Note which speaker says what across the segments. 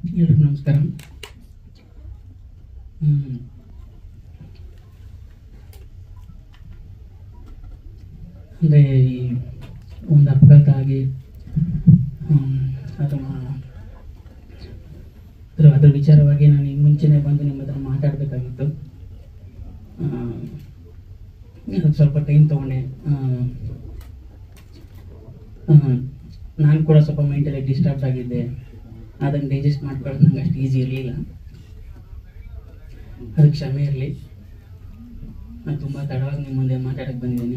Speaker 1: ಎಲ್ರಿಗೂ ನಮಸ್ಕಾರ ಹ್ಮ್. ಅಂದರೆ ಈ ಒಂದು ಅಪಘಾತ ಆಗಿ ಹ್ಮ್, ಅದು ಮಾ- ಅದ್ರ ಅದ್ರ ವಿಚಾರವಾಗಿ ನಾನು ಈ ಮುಂಚೆನೇ ಬಂದು ನಿಮ್ಮ ಹತ್ರ ಮಾತಾಡಬೇಕಾಗಿತ್ತು ಅದಕ್ಕೆ ಸ್ವಲ್ಪ ಟೈಮ್ ತೊಗೊಂಡೆ ನಾನು ಕೂಡ ಸ್ವಲ್ಪ ಮೆಂಟಲಿ ಡಿಸ್ಟರ್ಬ್ ಆಗಿದ್ದೆ ಅದನ್ನು ಡೈಜೆಸ್ಟ್ ಮಾಡ್ಕೊಳ್ಳೋದು ನಂಗೆ ಅಷ್ಟು ಈಸಿ ಇರಲಿಲ್ಲ ಅದಕ್ಕೆ ಕ್ಷಮೆ ಇರಲಿ ನಾನು ತುಂಬ ತಡವಾಗಿ ನಿಮ್ಮ ಮುಂದೆ ಮಾತಾಡಕ್ಕೆ ಬಂದಿದ್ದೀನಿ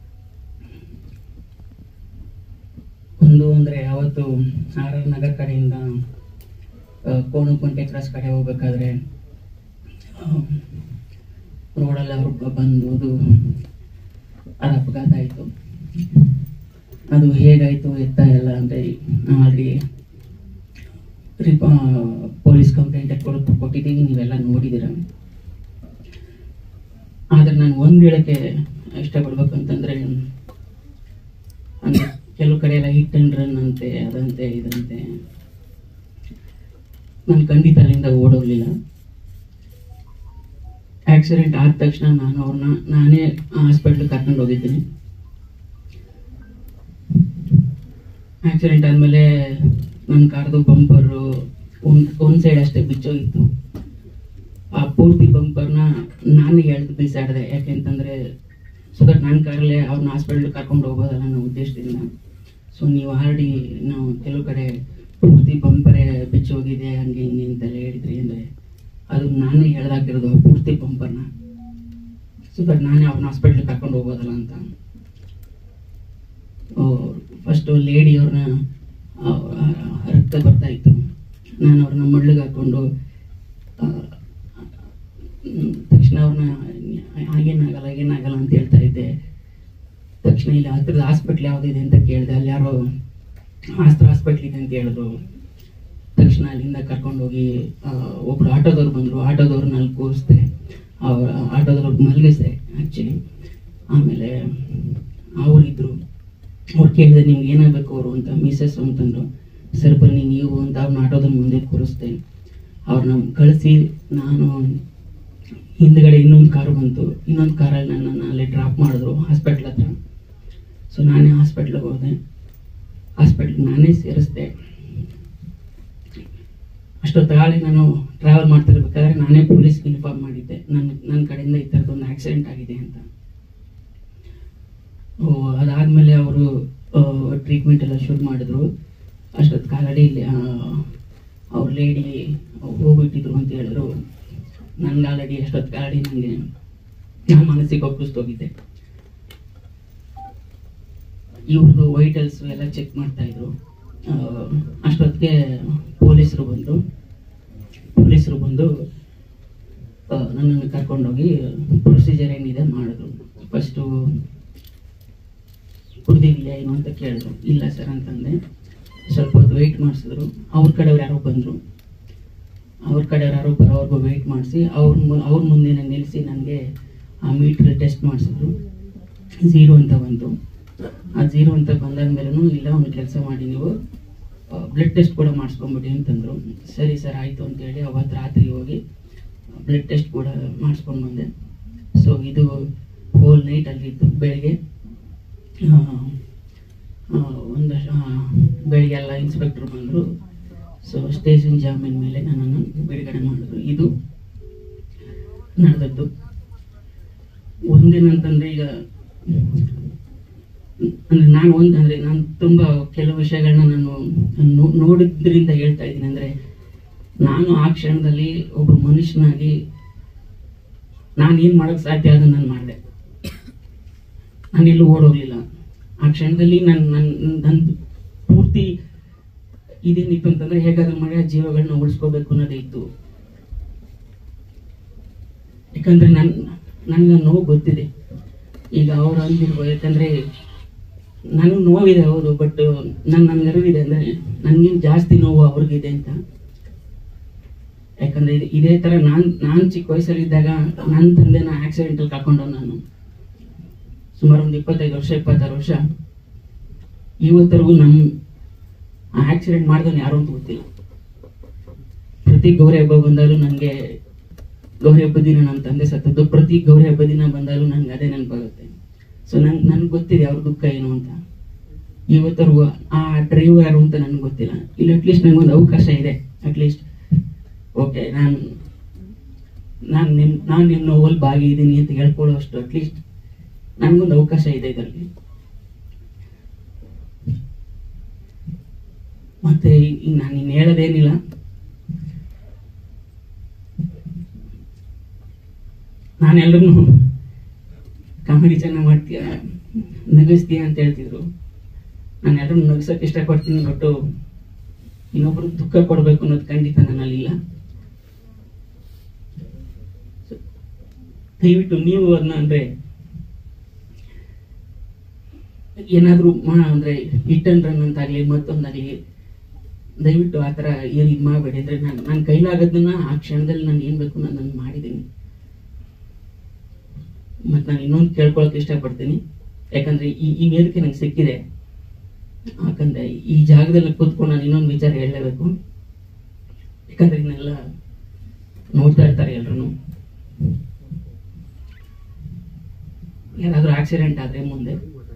Speaker 1: ಒಂದು ಅಂದರೆ ಯಾವತ್ತು ಆರ್ ಆರ್ ನಗರ್ ಕಡೆಯಿಂದ ಆ, ಕೋಣಕುಂಟೆ ಕ್ರಾಸ್ ಕಡೆ ಹೋಗ್ಬೇಕಾದ್ರೆ ರೋಡಲ್ಲಿ ಅವರು ಬಂದು ಅದು ಅದು ಅಪಘಾತ ಆಯಿತು ಅದು ಹೇಗಾಯಿತು ಎತ್ತ ಎಲ್ಲ ಅಂದರೆ ಆಲ್ರೆಡಿ ರಿಪ ಪೊಲೀಸ್ ಕಂಪ್ಲೇಂಟ್ ಕೊಟ್ಟು ಕೊಟ್ಟಿದ್ದೀವಿ ನೀವೆಲ್ಲ ನೋಡಿದ್ದೀರ ಆದರೆ ನಾನು ಒಂದು ಹೇಳಕ್ಕೆ ಇಷ್ಟಪಡ್ಬೇಕಂತಂದರೆ ಅಂದರೆ ಕೆಲವು ಕಡೆ ಎಲ್ಲ ಹಿಟ್ ಆ್ಯಂಡ್ ರನ್ ಅಂತೆ ಅದಂತೆ ಇದಂತೆ ನಾನು ಖಂಡಿತ ಅಲ್ಲಿಂದ ಓಡೋಗ್ಲಿಲ್ಲ ಆಕ್ಸಿಡೆಂಟ್ ಆದ ತಕ್ಷಣ ನಾನು ಅವ್ರನ್ನ ನಾನೇ ಹಾಸ್ಪಿಟ್ಲಿಗೆ ಕರ್ಕೊಂಡು ಹೋಗಿದ್ದೀನಿ ಆಕ್ಸಿಡೆಂಟ್ ಆದಮೇಲೆ ನನ್ನ ಕಾರ್ದು ಬಂಪರು ಒಂದು ಒಂದು ಸೈಡ್ ಅಷ್ಟೇ ಬಿಚ್ಚೋಗಿತ್ತು ಆ ಪೂರ್ತಿ ಬಂಪರ್ನ ನಾನು ಎಳ್ದು ಬೀಸಾಡಿದೆ ಯಾಕೆಂತಂದರೆ ಸೊ ದಟ್ ನನ್ನ ಕಾರಲ್ಲೇ ಅವ್ರನ್ನ ಹಾಸ್ಪಿಟ್ಲಿಗೆ ಕರ್ಕೊಂಡು ಹೋಗೋದಲ್ಲ ಅನ್ನೋ ಉದ್ದೇಶದಿಂದ ಸೊ ನೀವು ಆಲ್ರೆಡಿ ನಾವು ಕೆಲವು ಕಡೆ ಪೂರ್ತಿ ಬಂಪರೇ ಬಿಚ್ಚೋಗಿದೆ ಹಂಗೆ ಹಿಂಗೆ ಅಂತೆಲ್ಲ ಹೇಳಿದ್ರಿ ಅಂದರೆ ಅದು ನಾನೇ ಹೇಳ್ದಾಕಿರೋದು ಆ ಪೂರ್ತಿ ಬಂಪರ್ನ ಸೊ ದಟ್ ನಾನೇ ಅವ್ರನ್ನ ಹಾಸ್ಪಿಟ್ಲಿಗೆ ಕರ್ಕೊಂಡು ಹೋಗೋದಲ್ಲ ಅಂತ ಫಸ್ಟು ಲೇಡಿ ಅವ್ರನ್ನ ರಕ್ತ ಬರ್ತಾ ಇತ್ತು ನಾನು ಅವ್ರನ್ನ ಮಡ್ಲಿಗೆ ಹಾಕ್ಕೊಂಡು ಆ, ಹ್ಮ್, ತಕ್ಷಣ ಅವ್ರನ್ನ ಆಗೇನಾಗಲ್ಲ ಆಗೇನಾಗಲ್ಲ ಅಂತ ಹೇಳ್ತಾ ಇದ್ದೆ ತಕ್ಷಣ ಇಲ್ಲಿ ಹತ್ರದ ಹಾಸ್ಪಿಟ್ಲ್ ಯಾವುದಿದೆ ಅಂತ ಕೇಳಿದೆ ಅಲ್ಲಿ ಯಾರೋ ಆಸ್ತ್ರ ಹಾಸ್ಪಿಟ್ಲ್ ಇದೆ ಅಂತ ಹೇಳಿದ್ರು ತಕ್ಷಣ ಅಲ್ಲಿಂದ ಕರ್ಕೊಂಡೋಗಿ ಒಬ್ರು ಆಟೋದವ್ರು ಬಂದರು ಆಟೋದವ್ರನ್ನ ಅಲ್ಲಿ ಕೂರಿಸ್ದೆ ಅವ್ರ ಆಟೋದವ್ರಿಗೆ ಮಲಗಿಸ್ದೆ ಆ್ಯಕ್ಚುಲಿ ಆಮೇಲೆ ಅವರಿದ್ರು ಅವ್ರು ಕೇಳಿದೆ ನಿಮ್ಗೆ ಏನಾಗಬೇಕು ಅವರು ಅಂತ ಮಿಸ್ಸಸ್ ಅಂತಂದ್ರು ಸರ್ ಬನ್ನಿ ನೀವು ಅಂತ ಅವ್ರನ್ನ ಆಟೋದ ಮುಂದೆ ಕೂರಿಸ್ದೆ ಅವ್ರನ್ನ ಕಳಿಸಿ ನಾನು ಹಿಂದ್ಗಡೆ ಇನ್ನೊಂದು ಕಾರು ಬಂತು ಇನ್ನೊಂದು ಕಾರಲ್ಲಿ ನನ್ನನ್ನು ಅಲ್ಲಿ ಡ್ರಾಪ್ ಮಾಡಿದ್ರು ಹಾಸ್ಪಿಟ್ಲ್ ಹತ್ರ ಸೊ ನಾನೇ ಹಾಸ್ಪಿಟ್ಲಿಗೆ ಹೋದೆ ಹಾಸ್ಪಿಟ್ಲಿಗೆ ನಾನೇ ಸೇರಿಸ್ದೆ ಅಷ್ಟೊತ್ತಾಗಲಿ ನಾನು ಟ್ರಾವೆಲ್ ಮಾಡ್ತಿರ್ಬೇಕಾದ್ರೆ ನಾನೇ ಪೊಲೀಸ್ಗೆ ಇನ್ಫಾರ್ಮ್ ಮಾಡಿದ್ದೆ ನನ್ನ ನನ್ನ ಕಡೆಯಿಂದ ಈ ಥರದ್ದೊಂದು ಆಕ್ಸಿಡೆಂಟ್ ಆಗಿದೆ ಅಂತ ಓ, ಅದಾದ್ಮೇಲೆ ಅವರು ಟ್ರೀಟ್ಮೆಂಟ್ ಎಲ್ಲ ಶುರು ಮಾಡಿದ್ರು ಅಷ್ಟೊತ್ತು ಕಾಲಡಿ ಅವ್ರ ಲೇಡಿ ಹೋಗ್ಬಿಟ್ಟಿದ್ರು ಅಂತ ಹೇಳಿದ್ರು ನನ್ಗೆ ಆಲ್ರೆಡಿ ಅಷ್ಟೊತ್ತು ಕಾಲಡಿ ನನಗೆ ನಾನು ಮನಸ್ಸಿಗೆ ಒಪ್ಪಿಸ್ತೋಗಿದ್ದೆ ಇವ್ರದ್ದು ವೈಟಲ್ಸ್ ಎಲ್ಲ ಚೆಕ್ ಮಾಡ್ತಾ ಇದ್ರು ಆ, ಅಷ್ಟೊತ್ತಿಗೆ ಪೊಲೀಸರು ಬಂದರು ಪೊಲೀಸರು ಬಂದು ಆ, ನನ್ನನ್ನು ಕರ್ಕೊಂಡೋಗಿ ಪ್ರೊಸೀಜರ್ ಏನಿದೆ ಮಾಡಿದ್ರು ಫಸ್ಟು ಕುಡ್ದಿದೆಯಾ ಏನು ಅಂತ ಕೇಳಿದ್ರು ಇಲ್ಲ ಸರ್ ಅಂತಂದೆ ಸ್ವಲ್ಪ ಹೊತ್ತು ವೆಯ್ಟ್ ಮಾಡಿಸಿದ್ರು ಅವ್ರ ಕಡೆಯವ್ರು ಯಾರೋ ಬಂದರು ಅವ್ರ ಕಡೆಯವ್ರು ಯಾರೋ ಬರೋವರೆಗೂ ವೆಯ್ಟ್ ಮಾಡಿಸಿ ಅವ್ರ ಮು ಅವ್ರ ಮುಂದೆ ನಿಲ್ಲಿಸಿ ನನಗೆ ಆ ಮೀಟ್ರ್ ಟೆಸ್ಟ್ ಮಾಡಿಸಿದ್ರು ಝೀರೋ ಅಂತ ಬಂತು ಆ ಝೀರೋ ಅಂತ ಬಂದಾದ್ಮೇಲೂ ಇಲ್ಲ ಒಂದು ಕೆಲಸ ಮಾಡಿ ನೀವು ಬ್ಲಡ್ ಟೆಸ್ಟ್ ಕೂಡ ಮಾಡಿಸ್ಕೊಂಬಿಡಿ ಅಂತಂದರು ಸರಿ ಸರ್ ಆಯಿತು ಅಂತೇಳಿ ಅವತ್ತು ರಾತ್ರಿ ಹೋಗಿ ಬ್ಲಡ್ ಟೆಸ್ಟ್ ಕೂಡ ಮಾಡಿಸ್ಕೊಂಡು ಬಂದೆ ಸೊ ಇದು ಹೋಲ್ ನೈಟ್ ಅಲ್ಲಿದ್ದು ಬೆಳಗ್ಗೆ ಆ, ಆ, ಒಂದು ಆ, ಬೆಳಿಗ್ಗೆ ಎಲ್ಲ ಇನ್ಸ್ಪೆಕ್ಟರ್ ಬಂದರು ಸೊ ಸ್ಟೇಷನ್ ಜಾಮೀನ್ ಮೇಲೆ ನನ್ನನ್ನು ಬಿಡುಗಡೆ ಮಾಡಿದ್ರು ಇದು ನಡೆದದ್ದು ಒಂದೇನಂತಂದ್ರೆ ಈಗ ಅಂದ್ರೆ ನಾನು ಒಂದು ಅಂದ್ರೆ ನಾನು ತುಂಬಾ ಕೆಲವು ವಿಷಯಗಳನ್ನ ನಾನು ನೋ- ನೋಡಿದ್ರಿಂದ ಹೇಳ್ತಾ ಇದ್ದೀನಿ ಅಂದ್ರೆ ನಾನು ಆ ಕ್ಷಣದಲ್ಲಿ ಒಬ್ಬ ಮನುಷ್ಯನಾಗಿ ನಾನು ಏನು ಮಾಡೋಕ್ಕೆ ಸಾಧ್ಯ ಅದನ್ನ ನಾನು ಮಾಡಿದೆ ನಾನು ಎಲ್ಲೂ ಓಡೋಗ್ಲಿಲ್ಲ ಆ ಕ್ಷಣದಲ್ಲಿ ನನ್ನ ನನ್ನ ನನ್ನ ಪೂರ್ತಿ ಇದೇನಿತ್ತು ಅಂತಂದ್ರೆ ಹೇಗಾದ್ರೂ ಮಾಡಿ ಆ ಜೀವಗಳನ್ನ ಉಳಿಸ್ಕೋಬೇಕು ಅನ್ನೋದೇ ಇತ್ತು ಯಾಕಂದ್ರೆ ನನ್ ನನಗೆ ನೋವು ಗೊತ್ತಿದೆ ಈಗ ಅವ್ರು ಅಂದಿರ್ಬೋದು ಯಾಕಂದ್ರೆ ನನಗೆ ನೋವಿದೆ ಹೌದು ಬಟ್ ನನ್ ನನ್ಗೆ ಅರಿವಿದೆ ಅಂದ್ರೆ ನನ್ಗಿಂತ ಜಾಸ್ತಿ ನೋವು ಅವ್ರಿಗಿದೆ ಅಂತ ಯಾಕಂದ್ರೆ ಇದು- ಇದೇ ತರ ನಾನ್ ನಾನ್ ಚಿಕ್ಕ ವಯಸ್ಸಲ್ಲಿದ್ದಾಗ ನನ್ನ ತಂದೆನ ಆಕ್ಸಿಡೆಂಟಲ್ಲಿ ಕಳ್ಕೊಂಡವ್ ನಾನು ಸುಮಾರು ಒಂದು ಇಪ್ಪತ್ತೈದು ವರ್ಷ ಇಪ್ಪತ್ತಾರು ವರ್ಷ ಇವತ್ತರೆಗೂ ನಮ್ಮ ಆಕ್ಸಿಡೆಂಟ್ ಮಾಡಿದವನು ಯಾರು ಅಂತ ಗೊತ್ತಿಲ್ಲ ಪ್ರತಿ ಗೌರಿ ಹಬ್ಬ ಬಂದಾಗಲೂ ನನಗೆ ಗೌರಿ ಹಬ್ಬದ ದಿನ ನಮ್ಮ ತಂದೆ ಸತ್ತದ್ದು ಪ್ರತಿ ಗೌರಿ ಹಬ್ಬದ ದಿನ ಬಂದಾಗಲೂ ನಂಗೆ ಅದೇ ನೆನಪಾಗುತ್ತೆ ಸೊ ನಂಗೆ ನನ್ಗೆ ಗೊತ್ತಿದೆ ಅವ್ರ ದುಃಖ ಏನು ಅಂತ ಇವತ್ತರೆಗೂ ಆ ಡ್ರೈವರ್ ಯಾರು ಅಂತ ನನಗೆ ಗೊತ್ತಿಲ್ಲ ಇಲ್ಲಿ ಅಟ್ಲೀಸ್ಟ್ ನನಗೊಂದು ಅವಕಾಶ ಇದೆ ಅಟ್ಲೀಸ್ಟ್ ಓಕೆ ನಾನು ನಾನು ನಿಮ್ ನಾನು ನಿಮ್ಮ ನೋವಲ್ಲಿ ಭಾಗಿದ್ದೀನಿ ಅಂತ ಹೇಳ್ಕೊಳ್ಳೋ ಅಷ್ಟು ಅಟ್ಲೀಸ್ಟ್ ನನಗೊಂದು ಅವಕಾಶ ಇದೆ ಇದರಲ್ಲಿ ಮತ್ತೆ ಈಗ ನಾನು ಇನ್ನು ಹೇಳೋದೇನಿಲ್ಲ ನಾನೆಲ್ಲರೂ ಕಾಮಿಡಿ ಚೆನ್ನಾಗಿ ಮಾಡ್ತೀಯ ನಗಿಸ್ತೀಯ ಅಂತ ಹೇಳ್ತಿದ್ರು ನಾನು ಎಲ್ಲರೂ ನಗಿಸೋಕೆ ಇಷ್ಟಪಡ್ತೀನಿ ಬಟ್ ಇನ್ನೊಬ್ರು ದುಃಖ ಕೊಡಬೇಕು ಅನ್ನೋದು ಖಂಡಿತ ನನ್ನಲ್ಲಿಲ್ಲ ದಯವಿಟ್ಟು ನೀವು ಅದನ್ನ ಅಂದ್ರೆ ಏನಾದ್ರೂ ಮಾ ಅಂದ್ರೆ ಹಿಟ್ ಅಂಡ್ ರನ್ ಅಂತಾಗ್ಲಿ ಮತ್ತೊಂದಾಗ್ಲಿ ದಯವಿಟ್ಟು ಆ ಥರ ಏನು ಇದು ಮಾಡಬೇಡಿ ಅಂದ್ರೆ ನಾನು ನನ್ನ ಕೈಲಾಗೋದನ್ನ ಆ ಕ್ಷಣದಲ್ಲಿ ನಾನು ಏನು ಬೇಕು ನಾನು ನಾನು ಮಾಡಿದ್ದೀನಿ ಮತ್ತು ನಾನು ಇನ್ನೊಂದು ಕೇಳ್ಕೊಳಕ್ಕೆ ಇಷ್ಟಪಡ್ತೀನಿ ಯಾಕಂದ್ರೆ ಈ ಈ ವೇದಿಕೆ ನಂಗೆ ಸಿಕ್ಕಿದೆ ಯಾಕಂದ್ರೆ ಈ ಜಾಗದಲ್ಲಿ ಕೂತ್ಕೊಂಡು ನಾನು ಇನ್ನೊಂದು ವಿಚಾರ ಹೇಳಲೇಬೇಕು ಯಾಕಂದ್ರೆ ಇದನ್ನೆಲ್ಲ ನೋಡ್ತಾ ಇರ್ತಾರೆ ಎಲ್ರು ಯಾರಾದ್ರೂ ಆಕ್ಸಿಡೆಂಟ್ ಆದ್ರೆ ಮುಂದೆ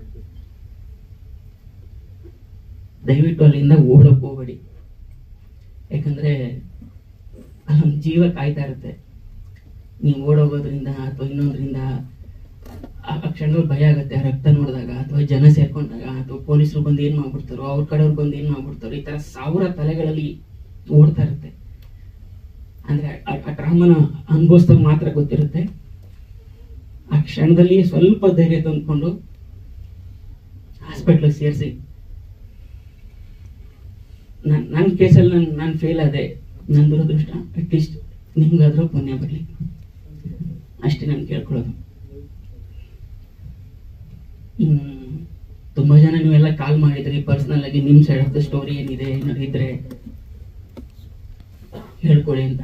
Speaker 1: ದಯವಿಟ್ಟು ಅಲ್ಲಿಂದ ಓಡೋಕ್ ಹೋಗ್ಬೇಡಿ ಯಾಕಂದ್ರೆ ಅಲ್ಲೊಂದು ಜೀವ ಕಾಯ್ತಾ ಇರುತ್ತೆ ನೀವು ಓಡೋಗೋದ್ರಿಂದ ಅಥವಾ ಇನ್ನೊಂದ್ರಿಂದ ಆ ಆ ಕ್ಷಣದಲ್ಲಿ ಭಯ ಆಗುತ್ತೆ ಆ ರಕ್ತ ನೋಡಿದಾಗ ಅಥವಾ ಜನ ಸೇರ್ಕೊಂಡಾಗ ಅಥವಾ ಪೊಲೀಸರು ಬಂದು ಏನ್ ಮಾಡ್ಬಿಡ್ತಾರೋ ಅವ್ರ ಕಡೆಯವ್ರು ಬಂದು ಏನ್ ಮಾಡ್ಬಿಡ್ತಾರೋ ಈ ತರ ಸಾವಿರ ತಲೆಗಳಲ್ಲಿ ಓಡ್ತಾ ಇರುತ್ತೆ ಅಂದ್ರೆ ಆ- ಆ ಟ್ರಾಮನ ಅನುಭವಿಸಿದಾಗ ಮಾತ್ರ ಗೊತ್ತಿರುತ್ತೆ ಆ ಕ್ಷಣದಲ್ಲಿ ಸ್ವಲ್ಪ ಧೈರ್ಯ ತಂದ್ಕೊಂಡು ಹಾಸ್ಪಿಟ್ಲಿಗೆ ಸೇರಿಸಿ ನನ್ನ ಕೇಸಲ್ಲಿ ನಾನು ನಾನು ಫೇಲ್ ಆದೆ ನನ್ನ ದುರದೃಷ್ಟ ಅಟ್ಲೀಸ್ಟ್ ನಿಮ್ಗಾದ್ರೂ ಪುಣ್ಯ ಬರಲಿ ಅಷ್ಟೇ ನಾನು ಕೇಳ್ಕೊಳ್ಳೋದು ಇನ್ನು ತುಂಬಾ ಜನ ನೀವೆಲ್ಲ ಕಾಲ್ ಮಾಡಿದ್ರಿ ಪರ್ಸನಲ್ ಆಗಿ ನಿಮ್ ಸೈಡ್ ಆಫ್ ದ ಸ್ಟೋರಿ ಏನಿದೆ ಏನಾದ್ರು ಇದ್ರೆ ಹೇಳ್ಕೊಳ್ಳಿ ಅಂತ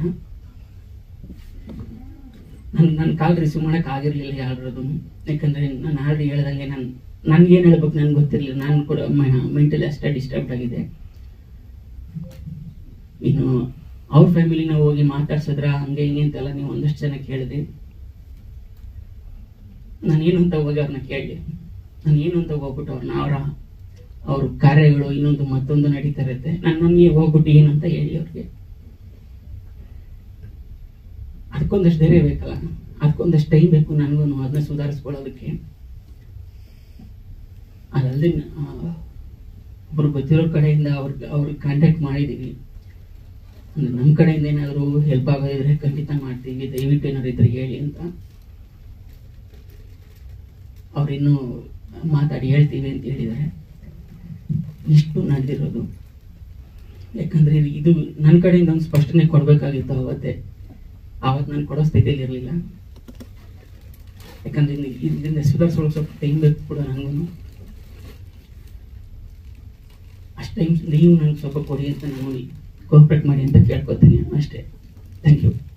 Speaker 1: ನನ್ ನನ್ನ ಕಾಲ್ ರಿಸೀವ್ ಮಾಡಕ್ ಆಗಿರ್ಲಿಲ್ಲ ಯಾರದು ಯಾಕಂದ್ರೆ ನಾನು ಆಲ್ರೆಡಿ ಹೇಳ್ದಂಗೆ ನಾನು ನನ್ಗೇನು ಹೇಳ್ಬೇಕು ನನ್ಗೆ ಗೊತ್ತಿರಲಿಲ್ಲ ನಾನು ಕೂಡ ಮೆಂಟಲಿ ಅಷ್ಟೇ ಡಿಸ್ಟರ್ಬ್ ಆಗಿದೆ ಇನ್ನು ಅವ್ರ ಫ್ಯಾಮಿಲಿನ ಹೋಗಿ ಮಾತಾಡ್ಸಿದ್ರ ಹಂಗೆ ಹಿಂಗೆ ಅಂತೆಲ್ಲ ನೀವು ಒಂದಷ್ಟು ಜನ ಕೇಳಿದ್ರಿ ನಾನು ಏನು ಅಂತ ಹೋಗಿ ಅವ್ರನ್ನ ಕೇಳಿ ನಾನು ಏನು ಅಂತ ಹೋಗ್ಬಿಟ್ಟು ಅವ್ರನ್ನ ಅವರ ಅವ್ರ ಕಾರ್ಯಗಳು ಇನ್ನೊಂದು ಮತ್ತೊಂದು ನಡೀತಾ ಇರುತ್ತೆ ನಾನು ನಮಗೆ ಹೋಗ್ಬಿಟ್ಟು ಏನು ಅಂತ ಹೇಳಿ ಅವ್ರಿಗೆ ಅದಕ್ಕೊಂದಷ್ಟು ಧೈರ್ಯ ಬೇಕಲ್ಲ ಅದಕ್ಕೊಂದಷ್ಟು ಟೈಮ್ ಬೇಕು ನನಗೂ ಅದನ್ನ ಸುಧಾರಿಸ್ಕೊಳ್ಳೋದಕ್ಕೆ ಅದಲ್ಲದೆ ಒಬ್ರು ಗೊತ್ತಿರೋ ಕಡೆಯಿಂದ ಅವ್ರಿಗೆ ಅವ್ರಿಗೆ ಕಾಂಟ್ಯಾಕ್ಟ್ ಮಾಡಿದ್ದೀವಿ ಅಂದ್ರೆ ನಮ್ಮ ಕಡೆಯಿಂದ ಏನಾದರೂ ಹೆಲ್ಪ್ ಆಗೋದಿದ್ರೆ ಖಂಡಿತ ಮಾಡ್ತೀವಿ ದಯವಿಟ್ಟು ಏನಾದ್ರು ಇದ್ರೆ ಹೇಳಿ ಅಂತ ಅವ್ರಿನ್ನೂ ಮಾತಾಡಿ ಹೇಳ್ತೀವಿ ಅಂತ ಹೇಳಿದ್ದಾರೆ ಇಷ್ಟು ನಡೆದಿರೋದು ಯಾಕಂದ್ರೆ ಇದು- ಇದು ನನ್ನ ಕಡೆಯಿಂದ ಒಂದು ಸ್ಪಷ್ಟನೆ ಕೊಡಬೇಕಾಗಿತ್ತು ಅವತ್ತೇ ಆವತ್ತು ನಾನು ಕೊಡೋ ಸ್ಥಿತಿಯಲ್ಲಿ ಇರಲಿಲ್ಲ ಯಾಕಂದ್ರೆ ಇನ್ನು ಇದರಿಂದ ಸುಧಾರಿಸೋಕೆ ಸ್ವಲ್ಪ ಟೈಮ್ ಬೇಕು ಕೂಡ ನನಗೂ ಅಷ್ಟು ಟೈಮ್ ನೀವು ನನಗೆ ಸ್ವಲ್ಪ ಕೊಡಿ ಅಂತ ನಾನು ಕೋಆಪ್ರೇಟ್ ಮಾಡಿ ಅಂತ ಕೇಳ್ಕೊತೀನಿ ಅಷ್ಟೇ ಥ್ಯಾಂಕ್ ಯು